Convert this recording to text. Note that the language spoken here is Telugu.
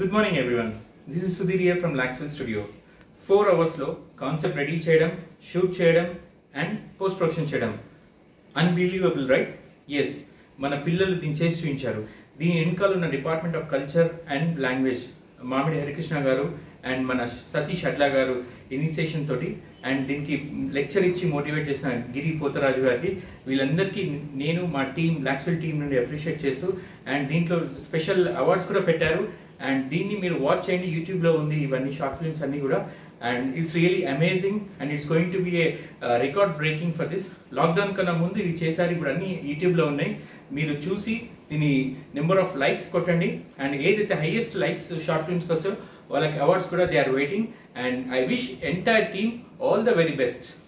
good morning everyone this is Sudheer here from Laxwell studio four అవర్స్లో కాన్సెప్ట్ రెడీ చేయడం షూట్ చేయడం అండ్ పోస్ట్ ప్రొడక్షన్ చేయడం అన్బిలీవబుల్ రైట్ ఎస్ మన పిల్లలు దీన్ని చేసి చూపించారు దీని వెనకాల ఉన్న department of culture and language Mamidi Harikrishna గారు అండ్ మన సతీష్ అడ్లా గారు ఇనిషియేషన్ తోటి అండ్ దీనికి లెక్చర్ ఇచ్చి మోటివేట్ చేసిన గిరి పోతరాజు గారికి వీళ్ళందరికీ నేను మా టీం లాక్స్వెల్ టీం నుండి అప్రిషియేట్ చేస్తూ అండ్ దీంట్లో స్పెషల్ అవార్డ్స్ కూడా పెట్టారు అండ్ దీన్ని మీరు వాచ్ చేయండి యూట్యూబ్లో ఉంది ఇవన్నీ షార్ట్ ఫిల్మ్స్ అన్నీ కూడా and it's really amazing and it's going to be a record breaking for this lockdown కన్నా ముందు ఇవి చేశారు ఇప్పుడు అన్ని యూట్యూబ్లో ఉన్నాయి మీరు చూసి దీని నెంబర్ ఆఫ్ లైక్స్ కొట్టండి అండ్ ఏదైతే హైయెస్ట్ లైక్స్ షార్ట్ ఫిల్మ్స్కి వస్తాయో వాళ్ళకి అవార్డ్స్ కూడా they are waiting and I wish entire team all the very best